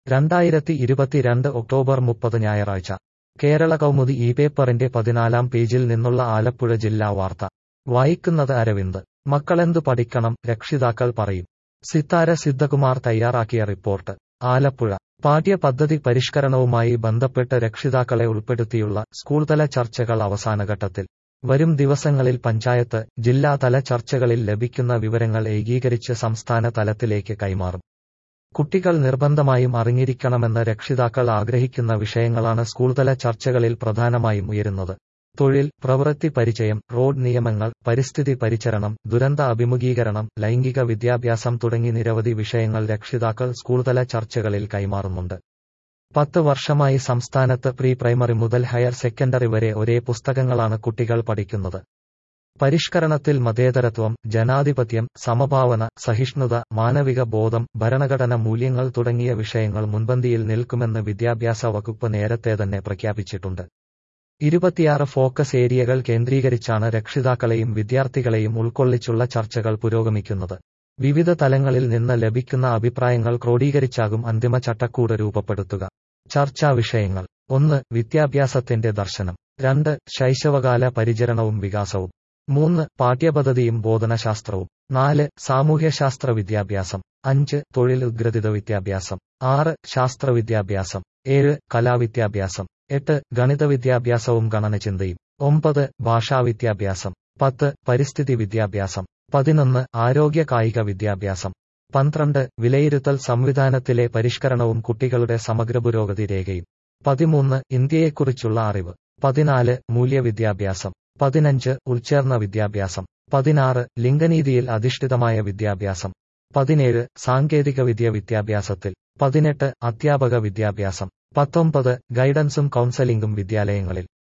രണ്ടായിരത്തി ഇരുപത്തിരണ്ട് ഒക്ടോബർ മുപ്പത് ഞായറാഴ്ച കേരള കൗമുദി ഈ പേപ്പറിന്റെ പതിനാലാം പേജിൽ നിന്നുള്ള ആലപ്പുഴ ജില്ലാ വാർത്ത വായിക്കുന്നത് അരവിന്ദ് മക്കളെന്തു പഠിക്കണം രക്ഷിതാക്കൾ പറയും സിത്താര സിദ്ധകുമാർ തയ്യാറാക്കിയ റിപ്പോർട്ട് ആലപ്പുഴ പാഠ്യപദ്ധതി പരിഷ്കരണവുമായി ബന്ധപ്പെട്ട് രക്ഷിതാക്കളെ ഉൾപ്പെടുത്തിയുള്ള സ്കൂൾതല ചർച്ചകൾ അവസാനഘട്ടത്തിൽ വരും ദിവസങ്ങളിൽ പഞ്ചായത്ത് ജില്ലാതല ചർച്ചകളിൽ ലഭിക്കുന്ന വിവരങ്ങൾ ഏകീകരിച്ച് സംസ്ഥാന തലത്തിലേക്ക് കൈമാറും കുട്ടികൾ നിർബന്ധമായും അറിഞ്ഞിരിക്കണമെന്ന് രക്ഷിതാക്കൾ ആഗ്രഹിക്കുന്ന വിഷയങ്ങളാണ് സ്കൂൾതല ചർച്ചകളിൽ പ്രധാനമായും ഉയരുന്നത് തൊഴിൽ പ്രവൃത്തി പരിചയം റോഡ് നിയമങ്ങൾ പരിസ്ഥിതി പരിചരണം ദുരന്ത അഭിമുഖീകരണം ലൈംഗിക വിദ്യാഭ്യാസം തുടങ്ങി നിരവധി വിഷയങ്ങൾ രക്ഷിതാക്കൾ സ്കൂൾതല ചർച്ചകളിൽ കൈമാറുന്നുണ്ട് പത്ത് വർഷമായി സംസ്ഥാനത്ത് പ്രീ പ്രൈമറി മുതൽ ഹയർ സെക്കൻഡറി വരെ ഒരേ പുസ്തകങ്ങളാണ് കുട്ടികൾ പഠിക്കുന്നത് പരിഷ്കരണത്തിൽ മതേതരത്വം ജനാധിപത്യം സമഭാവന സഹിഷ്ണുത മാനവിക ബോധം ഭരണഘടന മൂല്യങ്ങൾ തുടങ്ങിയ വിഷയങ്ങൾ മുൻപന്തിയിൽ നിൽക്കുമെന്ന് വിദ്യാഭ്യാസ വകുപ്പ് നേരത്തെ തന്നെ പ്രഖ്യാപിച്ചിട്ടുണ്ട് ഇരുപത്തിയാറ് ഫോക്കസ് ഏരിയകൾ കേന്ദ്രീകരിച്ചാണ് രക്ഷിതാക്കളെയും വിദ്യാർത്ഥികളെയും ഉൾക്കൊള്ളിച്ചുള്ള ചർച്ചകൾ പുരോഗമിക്കുന്നത് വിവിധ തലങ്ങളിൽ നിന്ന് ലഭിക്കുന്ന അഭിപ്രായങ്ങൾ ക്രോഡീകരിച്ചാകും അന്തിമ ചട്ടക്കൂട് രൂപപ്പെടുത്തുക ചർച്ചാ വിഷയങ്ങൾ ഒന്ന് വിദ്യാഭ്യാസത്തിന്റെ ദർശനം രണ്ട് ശൈശവകാല പരിചരണവും വികാസവും മൂന്ന് പാഠ്യപദ്ധതിയും ബോധനശാസ്ത്രവും നാല് സാമൂഹ്യശാസ്ത്ര വിദ്യാഭ്യാസം അഞ്ച് തൊഴിൽ ഉദ്ഗ്രഥിത വിദ്യാഭ്യാസം ആറ് ശാസ്ത്ര വിദ്യാഭ്യാസം ഏഴ് കലാവിദ്യാഭ്യാസം എട്ട് ഗണിത വിദ്യാഭ്യാസവും ഗണനചിന്തയും ഒമ്പത് ഭാഷാവിദ്യാഭ്യാസം പത്ത് പരിസ്ഥിതി വിദ്യാഭ്യാസം പതിനൊന്ന് ആരോഗ്യ കായിക വിദ്യാഭ്യാസം പന്ത്രണ്ട് വിലയിരുത്തൽ സംവിധാനത്തിലെ പരിഷ്കരണവും കുട്ടികളുടെ സമഗ്ര പുരോഗതി രേഖയും പതിമൂന്ന് ഇന്ത്യയെക്കുറിച്ചുള്ള അറിവ് പതിനാല് മൂല്യവിദ്യാഭ്യാസം പതിനഞ്ച് ഉൾച്ചേർന്ന വിദ്യാഭ്യാസം പതിനാറ് ലിംഗനീതിയിൽ അധിഷ്ഠിതമായ വിദ്യാഭ്യാസം പതിനേഴ് സാങ്കേതികവിദ്യ വിദ്യാഭ്യാസത്തിൽ പതിനെട്ട് അധ്യാപക വിദ്യാഭ്യാസം പത്തൊമ്പത് ഗൈഡൻസും കൗൺസലിംഗും വിദ്യാലയങ്ങളിൽ